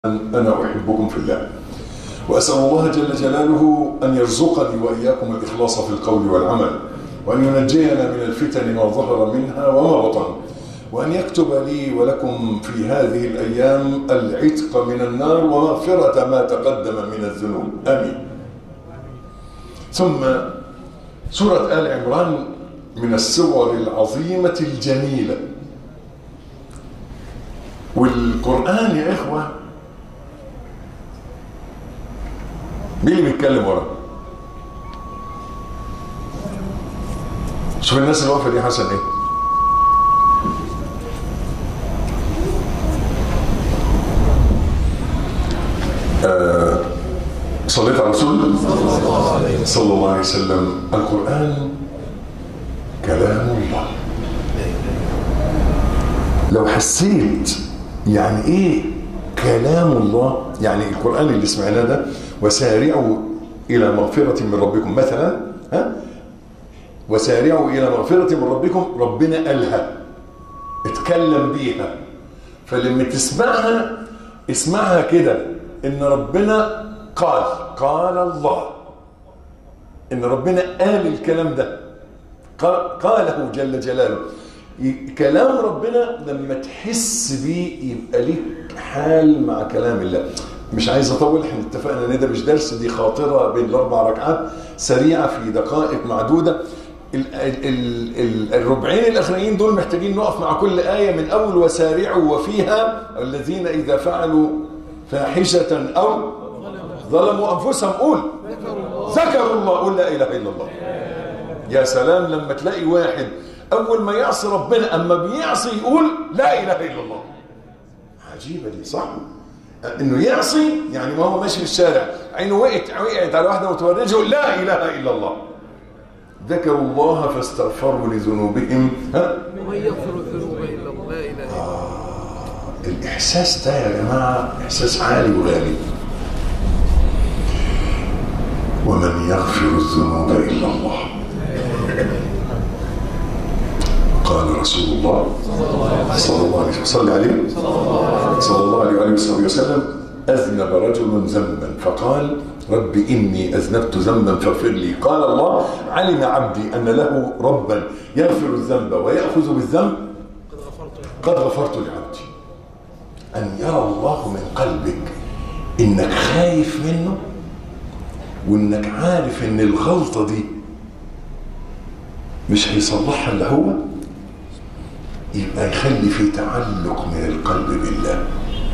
أنا أحبكم في الله وأسأل الله جل جلاله أن يرزقني وإياكم الإخلاص في القول والعمل وأن ينجينا من الفتن ما ظهر منها وما بطن وأن يكتب لي ولكم في هذه الأيام العتق من النار ومغفرة ما تقدم من الذنوب آمين ثم سورة آل عمران من السور العظيمة الجميلة والقرآن يا إخوة مين اللي بيتكلم ورا شوف الناس اللي واقفه دي حسن ايه آه صليت على رسول صلى الله عليه وسلم القرآن كلام الله لو حسيت يعني ايه كلام الله يعني القرآن اللي سمعناه ده وسارعوا إلى مغفرة من ربكم مثلا ها وسارعوا إلى مغفرة من ربكم ربنا قالها اتكلم بيها فلما تسمعها اسمعها كده إن ربنا قال قال الله إن ربنا قال الكلام ده قاله جل جلاله كلام ربنا لما تحس بيه يبقى ليك حال مع كلام الله مش عايز اطول احنا اتفقنا ان ده مش درس دي خاطره بين الاربع ركعات سريعه في دقائق معدوده ال ال ال الربعين الاخرين دول محتاجين نقف مع كل ايه من اول وسارعوا وفيها الذين اذا فعلوا فاحشه او ظلموا انفسهم قول ذكروا الله قول لا اله الا الله يا سلام لما تلاقي واحد اول ما يعصي ربنا اما بيعصي يقول لا اله الا الله عجيبه دي صح انه يعصي يعني ما هو ماشي في الشارع عينه وقعت وقعت على واحده متورجه لا اله الا الله ذكروا الله فاستغفروا لذنوبهم ها ومن يغفر الذنوب الا الله لا اله الا الله آه الاحساس ده يا جماعه احساس عالي وغالي ومن يغفر الذنوب الا الله قال رسول الله صلى الله عليه وسلم صلى عليه صلى الله عليه وآله وصحبه وسلم أذنب رجل ذنبا فقال رب إني أذنبت ذنبا فاغفر لي قال الله علم عبدي أن له ربا يغفر الذنب ويأخذ بالذنب قد غفرت لعبدي أن يرى الله من قلبك إنك خايف منه وإنك عارف إن الغلطة دي مش هيصلحها إلا هو يبقى يخلي في تعلق من القلب بالله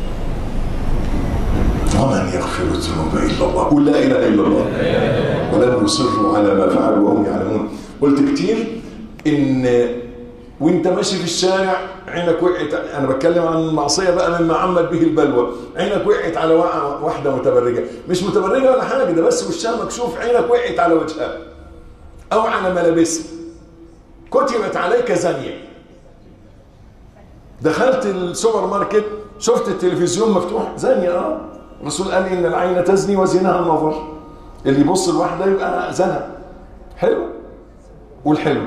ومن يغفر الذنوب الا الله قل لا اله الا الله ولم يصروا على ما فعلوا وهم يعلمون قلت كتير ان وانت ماشي في الشارع عينك وقعت انا بتكلم عن المعصيه بقى مما عمت به البلوى عينك وقعت على واحده متبرجه مش متبرجه ولا حاجه ده بس وشها مكشوف عينك وقعت على وجهها او على ملابسها كتبت عليك زانيه دخلت السوبر ماركت شفت التلفزيون مفتوح زانية اه الرسول قال ان العين تزني وزنها النظر اللي يبص لواحده يبقى زنى حلو قول حلو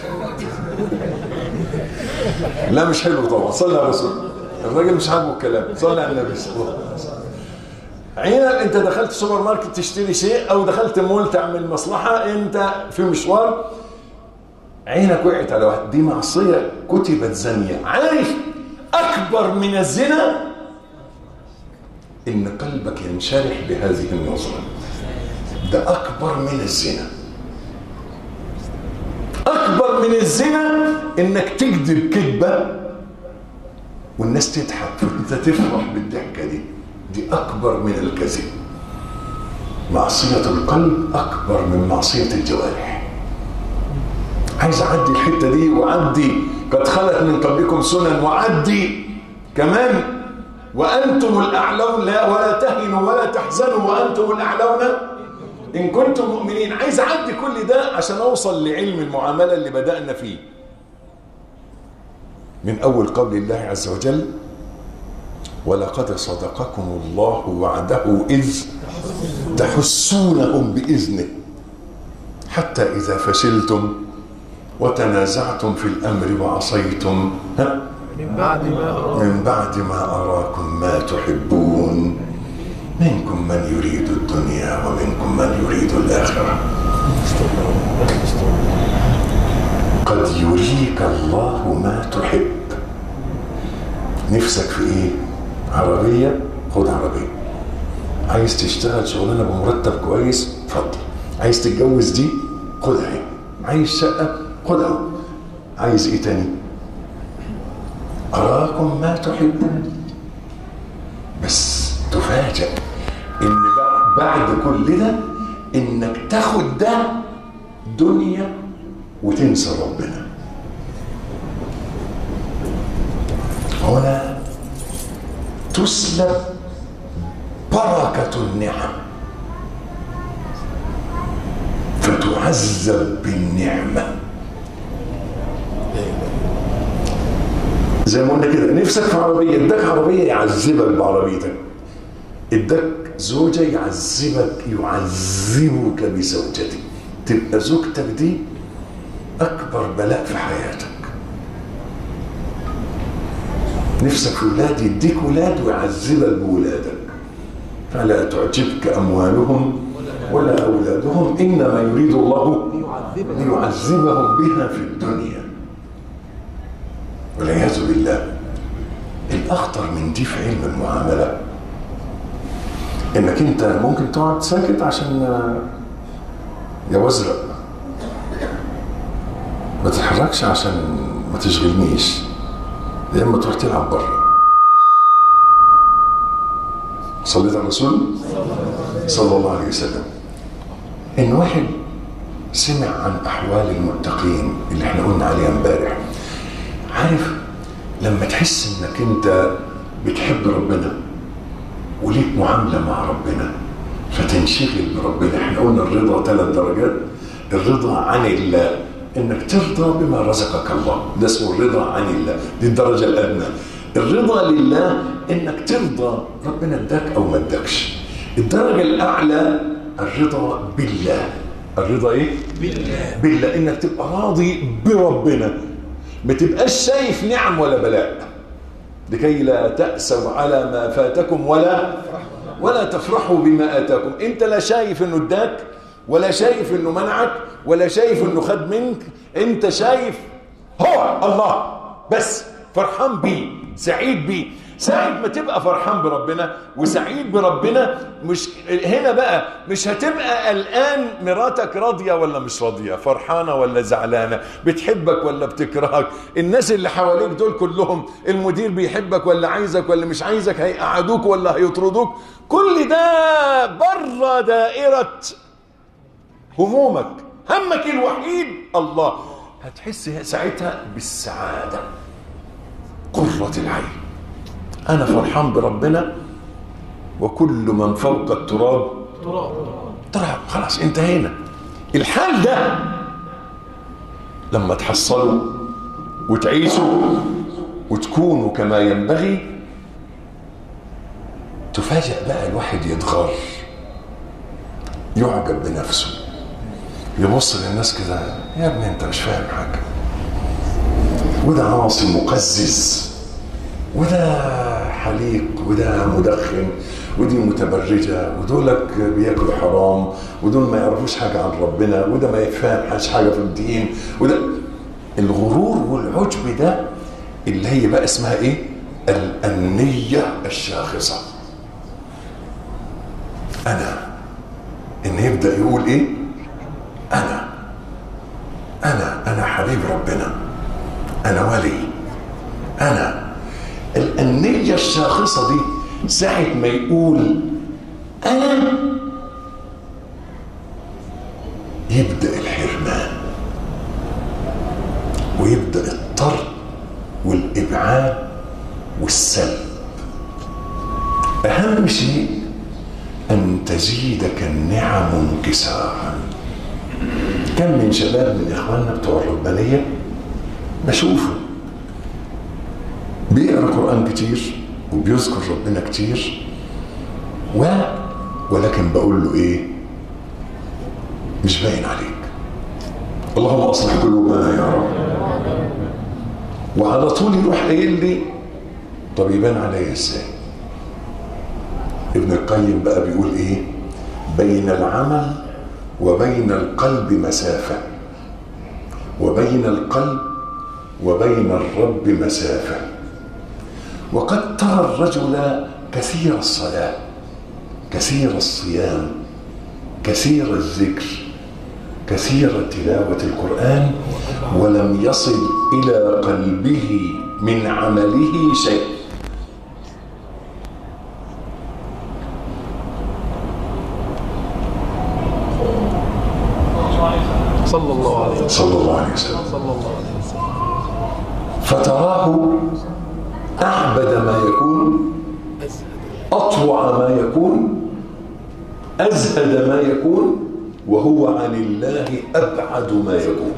لا مش حلو طبعا صلى على الرسول الراجل مش عاجبه الكلام صلى على النبي صلى الله عليه وسلم عينك انت دخلت سوبر ماركت تشتري شيء او دخلت مول تعمل مصلحه انت في مشوار عينك وقعت على واحد دي معصية كتبت زانية عارف أكبر من الزنا إن قلبك ينشرح بهذه النظرة ده أكبر من الزنا أكبر من الزنا إنك تكذب كذبة والناس تضحك وانت تفرح بالضحكة دي دي أكبر من الكذب معصية القلب أكبر من معصية الجوارح عايز اعدي الحته دي وعدي قد خلت من قبلكم سنن وعدي كمان وانتم الاعلون لا ولا تهنوا ولا تحزنوا وانتم الاعلون ان كنتم مؤمنين عايز اعدي كل ده عشان اوصل لعلم المعامله اللي بدانا فيه من اول قول الله عز وجل ولقد صدقكم الله وعده اذ تحسونهم باذنه حتى اذا فشلتم وتنازعتم في الامر وعصيتم ها من بعد ما أرى من بعد ما أراكم ما تحبون منكم من يريد الدنيا ومنكم من يريد الآخرة قد يريك الله ما تحب نفسك في ايه عربية خد عربية عايز تشتغل شغلانة بمرتب كويس اتفضل عايز تتجوز دي خدها اهي عايز شقة خدها عايز ايه تاني أراكم ما تحبون بس تفاجأ إن بع- بعد كل ده إنك تاخد ده دنيا وتنسى ربنا هنا تسلب بركة النعم فتعذب بالنعمه زي ما قلنا كده نفسك في عربيه اداك عربيه يعذبك بعربيتك اداك زوجه يعذبك يعذبك بزوجتك تبقى زوجتك دي اكبر بلاء في حياتك نفسك في ولاد يديك ولاد ويعذبك بولادك فلا تعجبك اموالهم ولا اولادهم انما يريد الله ليعذبهم بها في الدنيا والعياذ بالله الاخطر من دي في علم المعامله انك انت ممكن تقعد ساكت عشان يا وزرق ما تتحركش عشان ما تشغلنيش يا اما تروح تلعب بره صليت على الرسول صلى الله عليه وسلم ان واحد سمع عن احوال المتقين اللي احنا قلنا عليها امبارح عارف لما تحس انك انت بتحب ربنا وليك معامله مع ربنا فتنشغل بربنا احنا قلنا الرضا ثلاث درجات الرضا عن الله انك ترضى بما رزقك الله ده اسمه الرضا عن الله دي الدرجه الادنى الرضا لله انك ترضى ربنا اداك او ما اداكش الدرجه الاعلى الرضا بالله الرضا ايه بالله بالله انك تبقى راضي بربنا ما تبقاش شايف نعم ولا بلاء لكي لا تأسوا على ما فاتكم ولا ولا تفرحوا بما آتاكم انت لا شايف انه اداك ولا شايف انه منعك ولا شايف انه خد منك انت شايف هو الله بس فرحان بيه سعيد بيه ساعة ما تبقى فرحان بربنا وسعيد بربنا مش هنا بقى مش هتبقى قلقان مراتك راضية ولا مش راضية فرحانة ولا زعلانة بتحبك ولا بتكرهك الناس اللي حواليك دول كلهم المدير بيحبك ولا عايزك ولا مش عايزك هيقعدوك ولا هيطردوك كل ده بره دائرة همومك همك الوحيد الله هتحس ساعتها بالسعادة قرة العين أنا فرحان بربنا وكل من فوق التراب تراب تراب خلاص انتهينا الحال ده لما تحصلوا وتعيشوا وتكونوا كما ينبغي تفاجأ بقى الواحد يتغر يعجب بنفسه يبص للناس كده يا ابني انت مش فاهم حاجه وده عاصي مقزز وده حليق وده مدخن ودي متبرجة ودولك بياكلوا حرام ودول ما يعرفوش حاجة عن ربنا وده ما يفهمش حاجة في الدين وده الغرور والعجب ده اللي هي بقى اسمها ايه الأنية الشاخصة أنا إن يبدأ يقول ايه أنا أنا أنا حبيب ربنا أنا ولي أنا الأنية الشاخصة دي ساعة ما يقول أنا يبدأ الحرمان ويبدأ الطرد والإبعاد والسلب أهم شيء أن تزيدك النعم انكسارا كم من شباب من إخواننا بتوع الربانية بشوفه بيقرا قران كتير وبيذكر ربنا كتير و ولكن بقول له ايه مش باين عليك اللهم اصلح قلوبنا يا رب وعلى طول يروح قايل لي طب يبان عليا ازاي ابن القيم بقى بيقول ايه بين العمل وبين القلب مسافة وبين القلب وبين الرب مسافة وقد ترى الرجل كثير الصلاة كثير الصيام كثير الذكر كثير تلاوة القرآن ولم يصل إلى قلبه من عمله شيء صلى الله عليه وسلم صلى الله عليه وسلم صلى الله عليه وسلم فتراه أعبد ما يكون أطوع ما يكون أزهد ما يكون وهو عن الله أبعد ما يكون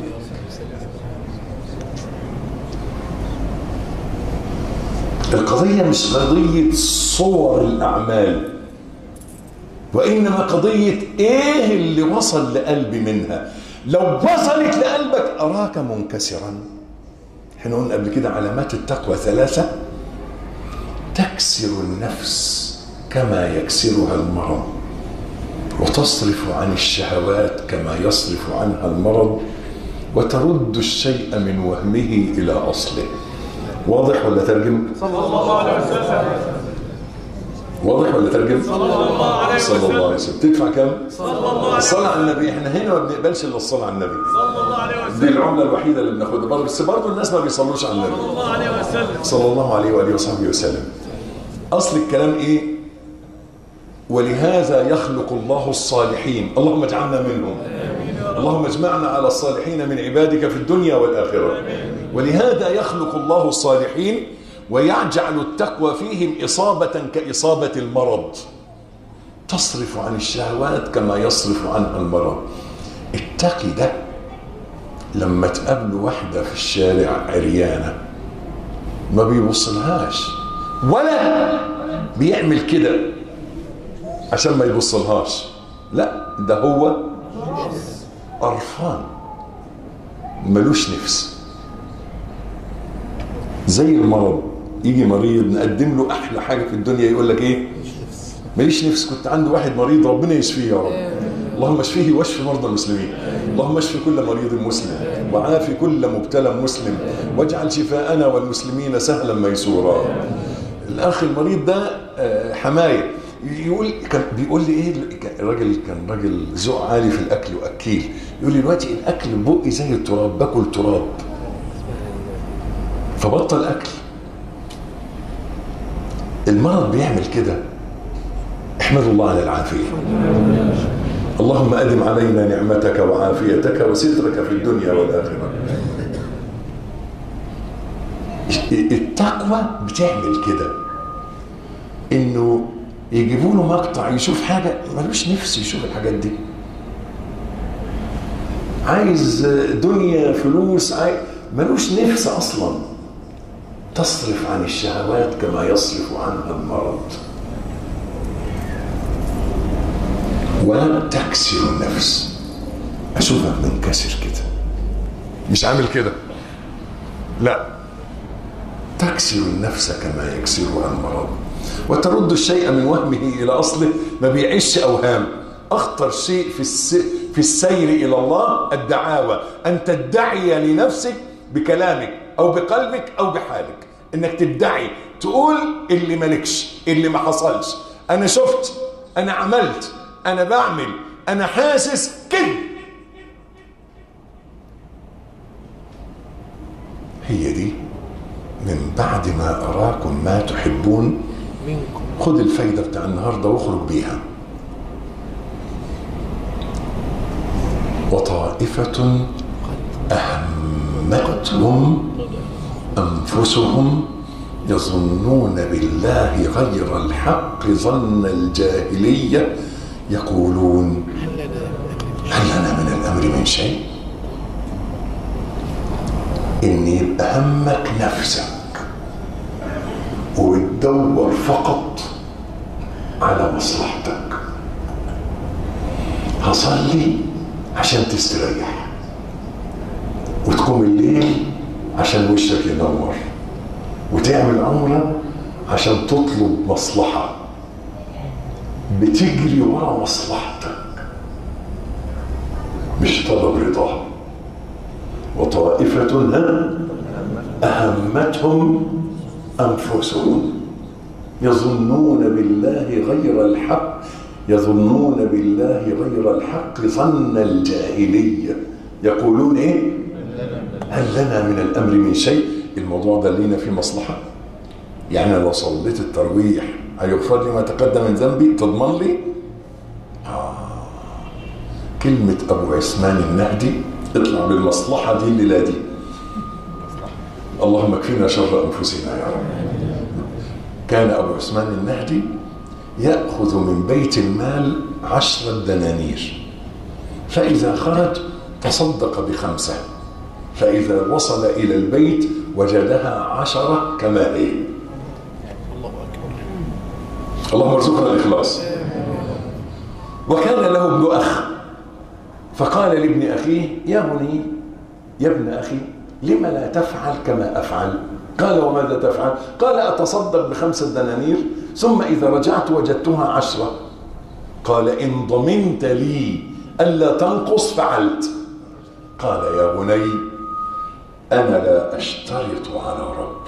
القضية مش قضية صور الأعمال وإنما قضية إيه اللي وصل لقلبي منها لو وصلت لقلبك أراك منكسرا احنا قلنا قبل كده علامات التقوى ثلاثة تكسر النفس كما يكسرها المرض وتصرف عن الشهوات كما يصرف عنها المرض وترد الشيء من وهمه إلى أصله واضح ولا ترجم؟ صلى الله عليه وسلم واضح ولا ترجم؟ صلى الله عليه وسلم صلى الله عليه وسلم تدفع كم؟ صلى الله عليه الصلاة على النبي احنا هنا ما بنقبلش الا الصلاة على النبي صلى الله عليه دي وسلم العملة الوحيدة اللي بناخدها برضه بس برضه الناس ما بيصلوش على النبي صلى الله عليه وسلم صلى الله عليه وآله وصحبه وسلم أصل الكلام إيه ولهذا يخلق الله الصالحين اللهم اجعلنا منهم اللهم اجمعنا على الصالحين من عبادك في الدنيا والآخرة ولهذا يخلق الله الصالحين ويجعل التقوى فيهم إصابة كإصابة المرض تصرف عن الشهوات كما يصرف عنها المرض التقي ده لما تقابله واحدة في الشارع عريانة ما بيوصلهاش ولا بيعمل كده عشان ما يبصلهاش لا ده هو قرفان ملوش نفس زي المرض يجي مريض نقدم له احلى حاجه في الدنيا يقول لك ايه ماليش نفس كنت عندي واحد مريض ربنا يشفيه يا رب اللهم اشفيه واشف مرضى المسلمين اللهم اشف كل مريض مسلم وعافي كل مبتلى مسلم واجعل شفاءنا والمسلمين سهلا ميسورا الاخ المريض ده آه، حمايه يقول كان بيقول لي ايه الراجل كان راجل ذوق عالي في الاكل واكيل يقول لي دلوقتي الاكل بقي زي التراب باكل تراب فبطل اكل المرض بيعمل كده احمدوا الله على العافيه اللهم ادم علينا نعمتك وعافيتك وسترك في الدنيا والاخره التقوى بتعمل كده انه يجيبوا له مقطع يشوف حاجه ملوش نفس يشوف الحاجات دي عايز دنيا فلوس عايز ملوش نفس اصلا تصرف عن الشهوات كما يصرف عنها المرض وتكسر النفس اشوفك منكسر كده مش عامل كده لا تكسر النفس كما يكسرها المرض وترد الشيء من وهمه الى اصله ما بيعيش اوهام اخطر شيء في الس... في السير الى الله الدعاوى ان تدعي لنفسك بكلامك او بقلبك او بحالك انك تدعي تقول اللي مالكش اللي ما حصلش انا شفت انا عملت انا بعمل انا حاسس كده هي دي من بعد ما اراكم ما تحبون منكم خد الفايده بتاع النهارده واخرج بيها وطائفه اهمتهم انفسهم يظنون بالله غير الحق ظن الجاهليه يقولون هل لنا من الامر من شيء ان يبقى همك نفسك وبتدور فقط على مصلحتك هصلي عشان تستريح وتقوم الليل عشان وشك ينور وتعمل عمرة عشان تطلب مصلحة بتجري ورا مصلحتك مش طلب رضاه وطائفة هم أهمتهم أنفسهم يظنون بالله غير الحق يظنون بالله غير الحق ظن الجاهلية يقولون إيه هل لنا من الأمر من شيء الموضوع ده لينا في مصلحة يعني لو صليت الترويح هيغفر لي ما تقدم من ذنبي تضمن لي آه. كلمة أبو عثمان النهدي اطلع بالمصلحة دي الليلة دي اللهم اكفنا شر أنفسنا يا رب كان أبو عثمان النهدي يأخذ من بيت المال عشرة دنانير فإذا خرج تصدق بخمسة فإذا وصل إلى البيت وجدها عشرة كما هي اللهم ارزقنا الإخلاص وكان له ابن أخ فقال لابن أخيه يا بني يا ابن أخي لم لا تفعل كما أفعل قال وماذا تفعل قال أتصدق بخمسة دنانير ثم إذا رجعت وجدتها عشرة قال إن ضمنت لي ألا تنقص فعلت قال يا بني أنا لا أشترط على ربي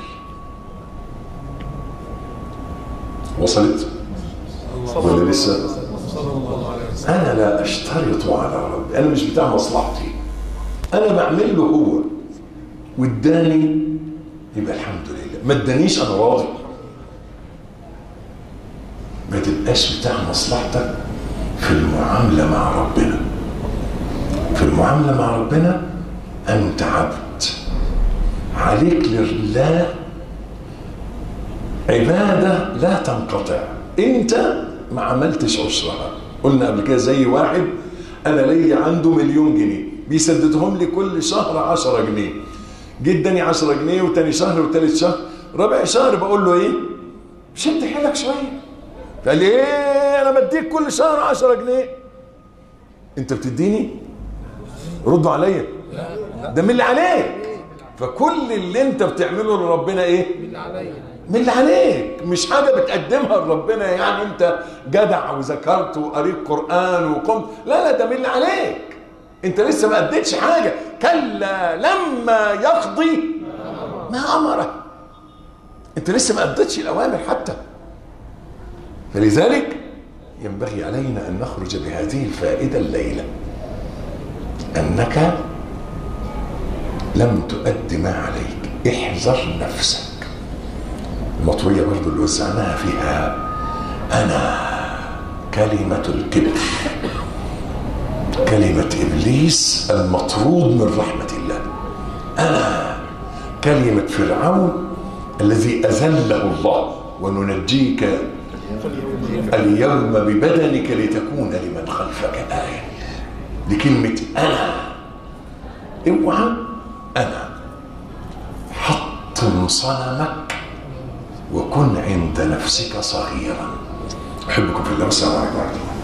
وصلت ولا لسه أنا لا أشترط على ربي أنا مش بتاع مصلحتي أنا بعمل له هو واداني يبقى الحمد لله ما ادانيش أنا راضي ما تبقاش بتاع مصلحتك في المعاملة مع ربنا في المعاملة مع ربنا أنت عبد عليك لله عبادة لا تنقطع أنت ما عملتش عشرها قلنا قبل كده زي واحد أنا ليا عنده مليون جنيه بيسددهم لي كل شهر 10 جنيه جدني 10 جنيه وتاني شهر وتالت شهر رابع شهر بقول له ايه شد حيلك شويه قال لي ايه انا بديك كل شهر 10 جنيه انت بتديني ردوا عليا ده من اللي عليك فكل اللي انت بتعمله لربنا ايه من اللي عليك مش حاجه بتقدمها لربنا يعني انت جدع وذكرت وقريت قران وقمت لا لا ده من اللي عليك انت لسه ما اديتش حاجه كلا لما يقضي ما امره انت لسه ما اديتش الاوامر حتى فلذلك ينبغي علينا ان نخرج بهذه الفائده الليله انك لم تؤد ما عليك احذر نفسك المطويه برضو اللي وزعناها فيها انا كلمه الكبر كلمة إبليس المطرود من رحمة الله أنا كلمة فرعون الذي أذله الله وننجيك اليوم ببدنك لتكون لمن خلفك آية دي كلمة أنا اوعى أنا حطم صنمك وكن عند نفسك صغيرا أحبكم في الله والسلام عليكم ورحمة الله